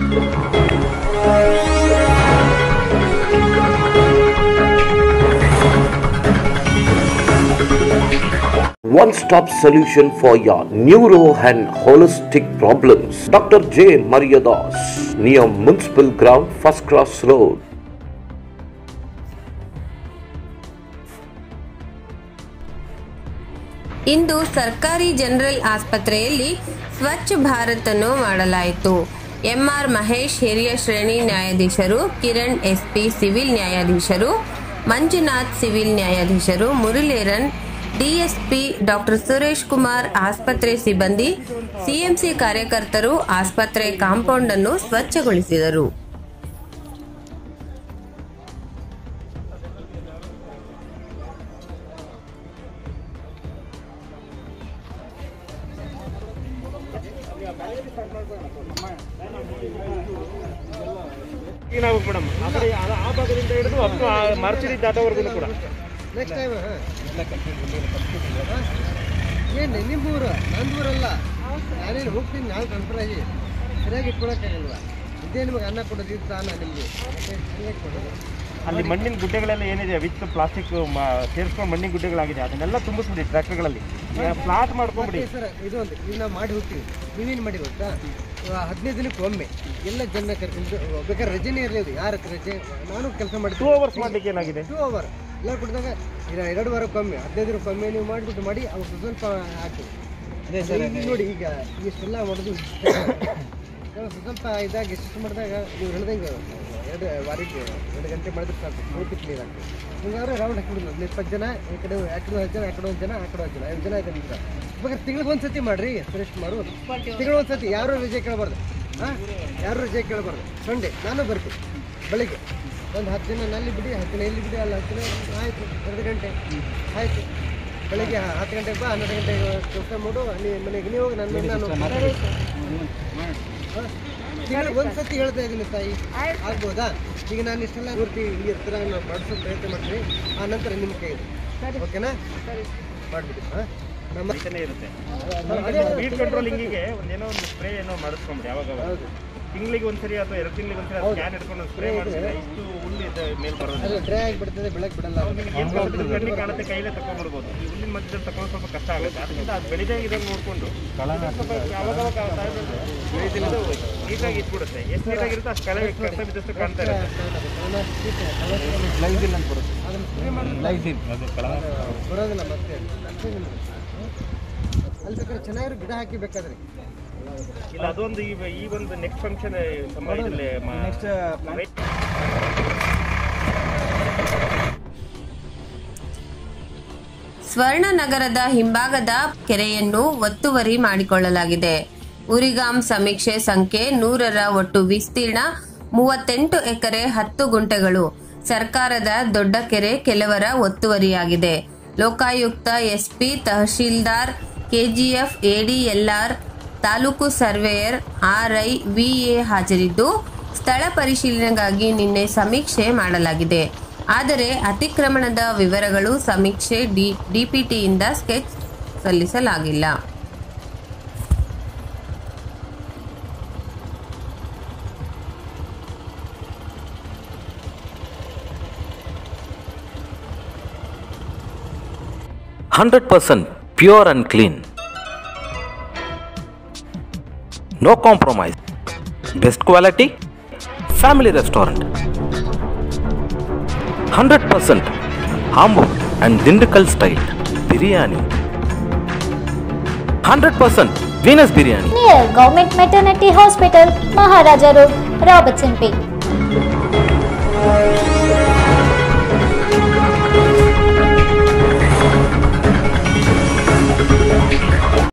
One stop solution for your neuro and holistic problems. Dr. J. Mariadas, near Municipal Ground, First Cross Road. ಇಂದು ಸರ್ಕಾರಿ general ಆಸ್ಪತ್ರೆಯಲ್ಲಿ ಸ್ವಚ್ಛ ಭಾರತ್ ಅನ್ನು ಮಾಡಲಾಯಿತು M R Mahesh ಹಿರಿಯ ಶ್ರೇಣಿ ನ್ಯಾಯಾಧೀಶರು ಕಿರಣ್ ಎಸ್ಪಿ ಸಿವಿಲ್ ನ್ಯಾಯಾಧೀಶರು ಮಂಜುನಾಥ್ ಸಿವಿಲ್ ನ್ಯಾಯಾಧೀಶರು ಮುರಳೀರನ್ ಡಿಎಸ್ಪಿ ಡಾಕ್ಟರ್ ಸುರೇಶ್ ಕುಮಾರ್ ಆಸ್ಪತ್ರೆ ಸಿಬ್ಬಂದಿ ಸಿಎಂಸಿ ಕಾರ್ಯಕರ್ತರು ಆಸ್ಪತ್ರೆ ಕಾಂಪೌಂಡ್ ಅನ್ನು ಸ್ವಚ್ಛಗೊಳಿಸಿದರು ಏನಾಗುತ್ತೆ ಮೇಡಮ್ ಆ ಕಡೆ ಆ ಆ ಭಾಗದಿಂದ ಹಿಡಿದು ಅಪ್ ಆ ಮರ್ಚುರಿ ದಾಟೋವರೆಗೂ ಕೂಡ ನೆಕ್ಸ್ಟ್ ಟೈಮ್ ಏನು ನಿಮ್ಮೂರು ನಂದೂರಲ್ಲ ನಾನೇನು ಹೋಗ್ತೀನಿ ನಾನು ಕನ್ಫ್ರಾಜಿ ಸರಿಯಾಗಿ ಇಟ್ಕೊಳಕ್ಕಾಗಲ್ವ ಇದೇ ನಿಮಗೆ ಅನ್ನ ಕೊಡೋದು ಇದು ತಾನ ನಿಮಗೆ ಸರಿಯಾಗಿ ಕೊಡೋದು ಅಲ್ಲಿ ಮಣ್ಣಿನ ಗುಡ್ಡೆಗಳೆಲ್ಲ ಏನಿದೆ ವಿತ್ ಪ್ಲಾಸ್ಟಿಕ್ ಸೇರಿಸ್ಕೊಂಡು ಮಣ್ಣಿನ ಗುಡ್ಡೆಗಳಾಗಿದೆ ಅದನ್ನೆಲ್ಲ ತುಂಬಿಸ್ಬಿಡಿ ಟ್ರ್ಯಾಕ್ಟರ್ಗಳಲ್ಲಿ ಫ್ಲಾಟ್ ಮಾಡ್ಕೊಂಬಿಡಿ ಸರ್ ಇದು ಒಂದು ಇದು ನಾವು ಮಾಡಿ ಹೋಗ್ತೀವಿ ನೀವೇನು ಮಾಡಿ ಗೊತ್ತಾ ಇವಾಗ ಹದಿನೈದು ದಿನಕ್ಕೆ ಒಮ್ಮೆ ಎಲ್ಲ ಜನ ಕರ್ಕೊಂಡು ಬೇಕಾದ್ರೆ ರಜೆನೇ ಇರಲಿ ಯಾರ ರಜೆ ನಾನು ಕೆಲಸ ಟೂ ಮಾಡ್ತೀನಿ ಅವರ್ಸ್ ಮಾಡ್ಲಿಕ್ಕೆ ಏನಾಗಿದೆ ಟೂ ಅವರ್ ಎಲ್ಲ ಕೊಟ್ಟಿದಾಗ ಇಲ್ಲ ಎರಡು ವಾರಕ್ಕೊಮ್ಮೆ ಹದಿನೈದು ದಿನಕ್ಕೊಮ್ಮೆ ನೀವು ಮಾಡಿಬಿಟ್ಟು ಮಾಡಿ ಅವಾಗ ಸ್ವಲ್ಪ ಹಾಕಿ ಅದೇ ಸರ್ ನೋಡಿ ಈಗ ಇಷ್ಟೆಲ್ಲ ಮಾಡೋದು ಇವಾಗ ಸ್ವಲ್ಪ ಇದಾಗ ಎಷ್ಟು ಮಾಡಿದಾಗ ನೀವು ಹೇಳ್ದಂಗೆ ಎರಡು ವಾರಕ್ಕೆ ಎರಡು ಗಂಟೆ ಮಾಡಿದ್ರೆ ಸಾಕು ಪೂರ್ತಿ ಕ್ಲಿಯರ್ ಆಗ್ತದೆ ಹಿಂಗಾದ್ರೆ ರೌಂಡ್ ಹಾಕಿಬಿಡೋದು ಒಂದು ಇಪ್ಪತ್ತು ಜನ ಈ ಕಡೆ ಆ ಕಡೆ ಹತ್ತು ಜನ ಆ ಕಡೆ ಒಂದು ಜನ ಆ ಕಡೆ ಒಂದು ಜನ ಐದು ಜನ ಇದೆ ನಿಮ್ಗೆ ಬೇಕಾದ್ರೆ ತಿಂಗಳಿಗೆ ಒಂದು ಸತಿ ಮಾಡಿರಿ ಸುರೇಶ್ ಕುಮಾರು ತಿಂಗಳು ಒಂದು ಸತಿ ಯಾರು ರಜೆ ಕೇಳಬಾರ್ದು ಹಾಂ ಯಾರು ರಜೆ ಕೇಳಬಾರ್ದು ಸಂಡೇ ನಾನು ಬರ್ತೀನಿ ಬೆಳಿಗ್ಗೆ ಒಂದು ಹತ್ತು ಜನ ನಲ್ಲಿ ಬಿಡಿ ಹತ್ತು ಜನ ಇಲ್ಲಿ ಬಿಡಿ ಅಲ್ಲಿ ಹತ್ತು ಜನ ಆಯಿತು ಎರಡು ಗಂಟೆ ಆಯಿತು ಬೆಳಿಗ್ಗೆ ಹತ್ತು ಗಂಟೆಗೆ ಬಾ ಹನ್ನೆರಡು ಗಂಟೆಗೆ ಕೆಲಸ ಮಾಡು ಅಲ್ಲಿ ಮನೆಗೆ ನೀವು ಹೋಗಿ ನನ್ನ ಮನೆ ನಾನು ತಿಂಗಳಿಗೆ ಒಂದು ಸತಿ ಹೇಳ್ತಾ ಇದ್ದೀನಿ ತಾಯಿ ಆಗ್ಬೋದಾ ಈಗ ನಾನು ಇಷ್ಟೆಲ್ಲ ಪೂರ್ತಿ ಈ ಥರ ನಾವು ಮಾಡಿಸೋ ಪ್ರಯತ್ನ ಮಾಡ್ತೀನಿ ಆ ನಂತರ ನಿಮ್ಮ ಕೈ ಇದೆ ಓಕೆನಾ ಮಾಡಿಬಿಡಿ ಹಾಂ ನಮ್ಮ ಇದನ್ನೇ ಇರುತ್ತೆ ಸ್ಪೀಡ್ ಕಂಟ್ರೋಲಿಂಗಿಗೆ ಒಂದೇನೋ ಒಂದು ಸ್ಪ್ರೇ ಏನೋ ಮಾಡಿಸ್ಕೊಂಬಿಡಿ ಯಾವಾಗ ತಿಂಗಳಿಗೆ ಒಂದ್ಸರಿ ಅಥವಾ ಎರಡು ತಿಂಗಳಿಗೆ ಒಂದ್ಸರಿ ಸ್ಕ್ಯಾನ್ ಹಿಡ್ಕೊಂಡು ಸ್ಪ್ರೇ ಮಾಡಿಸಿದ್ರೆ ಇಷ್ಟು ಹುಲ್ಲು ಇದೆ ಮೇಲೆ ಬರೋದು ಅದು ಡ್ರೈ ಆಗಿಬಿಡ್ತದೆ ಬೆಳಗ್ಗೆ ಬಿಡಲ್ಲ ನಿಮ್ಗೆ ಏನು ಕಾಣುತ್ತೆ ಕಣ್ಣಿಗೆ ಕಾಣುತ್ತೆ ಕೈಲೇ ತಗೊಂಡ್ಬಿಡ್ಬೋದು ಈ ಹುಲ್ಲಿನ ಮಧ್ಯದಲ್ಲಿ ತಗೊಂಡು ಸ್ವಲ್ಪ ಕಷ್ಟ ಆಗುತ್ತೆ ಅದರಿಂದ ಅದು ಬೆಳೆದಂಗೆ ಇದಂಗೆ ನೋಡಿಕೊಂಡು ಸ್ವಲ್ಪ ಯಾವಾಗ ನೀಟಾಗಿ ಇಟ್ಬಿಡುತ್ತೆ ಎಷ್ಟು ನೀಟಾಗಿರುತ್ತೆ ಅಷ್ಟು ಕಳೆ ಕಷ್ಟ ಬಿದ್ದಷ್ಟು ಕಾಣ್ತಾ ಇರುತ್ತೆ ಅದನ್ನ ಸ್ಪ್ರೇ ಮಾಡಿ ಬರೋದಿಲ್ಲ ಮತ್ತೆ ಅಷ್ಟೇ ನಿಮ್ಗೆ. ಅಲ್ಲಿ ಬೇಕಾದ್ರೆ ಚೆನ್ನಾಗಿರೋ ಗಿಡ ಹಾಕಿ ಬೇಕಾದ್ರೆ ಇಲ್ಲ ಅದೊಂದು ಈ ಈ ಒಂದು ನೆಕ್ಸ್ಟ್ ಫಂಕ್ಷನ್ ಸಮಾಜದಲ್ಲಿ ನೆಕ್ಸ್ಟ್ ಸ್ವರ್ಣನಗರದ ಹಿಂಭಾಗದ ಕೆರೆಯನ್ನು ಒತ್ತುವರಿ ಮಾಡಿಕೊಳ್ಳಲಾಗಿದೆ ಉರಿಗಾಂ ಸಮೀಕ್ಷೆ ಸಂಖ್ಯೆ ನೂರರ ಒಟ್ಟು ವಿಸ್ತೀರ್ಣ ಮೂವತ್ತೆಂಟು ಎಕರೆ ಹತ್ತು ಗುಂಟೆಗಳು ಸರ್ಕಾರದ ದೊಡ್ಡ ಕೆರೆ ಕೆಲವರ ಒತ್ತುವರಿಯಾಗಿದೆ Lokayukta SP tahsildar KGF ADLR taluk surveyor RI VA ಹಾಜರಿದ್ದು ಸ್ಥಳ ಪರಿಶೀಲನೆಗಾಗಿ ನಿನ್ನೆ ಸಮೀಕ್ಷೆ ಮಾಡಲಾಗಿದೆ ಆದರೆ ಅತಿಕ್ರಮಣದ ವಿವರಗಳು ಸಮೀಕ್ಷೆ ಡಿ ಡಿಪಿಟಿಯಿಂದ ಸ್ಕೆಚ್ ಸಲ್ಲಿಸಲಾಗಿಲ್ಲ hundred percent pure and clean no compromise best quality family restaurant hundred percent Ambur and Dindigul style biryani hundred percent Venus biryani near Government Maternity Hospital, Maharaja Road, Robertson Pay.